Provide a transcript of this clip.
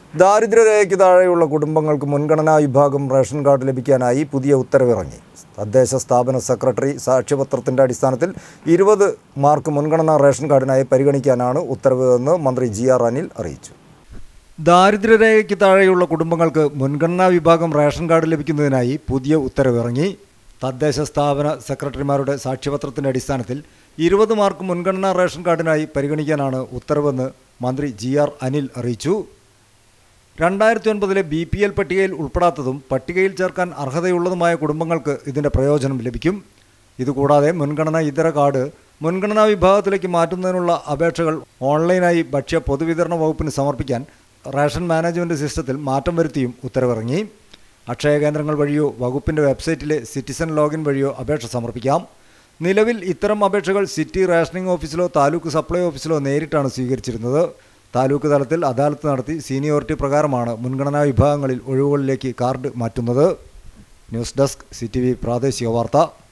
ദാരിദ്ര്യരേഖയ്ക്ക് താഴെയുള്ള കുടുംബങ്ങൾക്ക് മുൻഗണനാ വിഭാഗം റേഷൻ കാർഡ് ലഭിക്കാനായി പുതിയ ഉത്തരവിറങ്ങി തദ്ദേശ സ്ഥാപന സെക്രട്ടറി സാക്ഷ്യപത്രത്തിൻ്റെ അടിസ്ഥാനത്തിൽ ഇരുപത് മാർക്ക് മുൻഗണനാ റേഷൻ കാർഡിനായി പരിഗണിക്കാനാണ് ഉത്തരവ് എന്ന് മന്ത്രി ജി ആർ അനിൽ അറിയിച്ചു ദാരിദ്ര്യരേഖയ്ക്ക് താഴെയുള്ള കുടുംബങ്ങൾക്ക് മുൻഗണനാ വിഭാഗം റേഷൻ കാർഡ് ലഭിക്കുന്നതിനായി പുതിയ ഉത്തരവിറങ്ങി തദ്ദേശ സ്ഥാപന സെക്രട്ടറിമാരുടെ സാക്ഷ്യപത്രത്തിൻ്റെ അടിസ്ഥാനത്തിൽ ഇരുപത് മാർക്ക് മുൻഗണനാ റേഷൻ കാർഡിനായി പരിഗണിക്കാനാണ് ഉത്തരവെന്ന് മന്ത്രി ജി ആർ അനിൽ അറിയിച്ചു രണ്ടായിരത്തി ഒൻപതിലെ ബി പി എൽ പട്ടികയിൽ ഉൾപ്പെടാത്തതും പട്ടികയിൽ ചേർക്കാൻ അർഹതയുള്ളതുമായ കുടുംബങ്ങൾക്ക് ഇതിൻ്റെ പ്രയോജനം ലഭിക്കും ഇതുകൂടാതെ മുൻഗണനാ ഇതര കാർഡ് മുൻഗണനാ വിഭാഗത്തിലേക്ക് മാറ്റുന്നതിനുള്ള അപേക്ഷകൾ ഓൺലൈനായി ഭക്ഷ്യ പൊതുവിതരണ വകുപ്പിന് സമർപ്പിക്കാൻ റേഷൻ മാനേജ്മെൻറ്റ് സിസ്റ്റത്തിൽ മാറ്റം വരുത്തിയും ഉത്തരവിറങ്ങി അക്ഷയ കേന്ദ്രങ്ങൾ വഴിയോ വകുപ്പിൻ്റെ വെബ്സൈറ്റിലെ സിറ്റിസൺ ലോഗിൻ വഴിയോ അപേക്ഷ സമർപ്പിക്കാം നിലവിൽ ഇത്തരം അപേക്ഷകൾ സിറ്റി റേഷനിംഗ് ഓഫീസിലോ താലൂക്ക് സപ്ലൈ ഓഫീസിലോ നേരിട്ടാണ് സ്വീകരിച്ചിരുന്നത് താലൂക്ക് തലത്തിൽ അദാലത്ത് നടത്തി സീനിയോറിറ്റി പ്രകാരമാണ് മുൻഗണനാ വിഭാഗങ്ങളിൽ ഒഴിവുകളിലേക്ക് കാർഡ് മാറ്റുന്നത് ന്യൂസ് ഡെസ്ക് സി പ്രാദേശിക വാർത്ത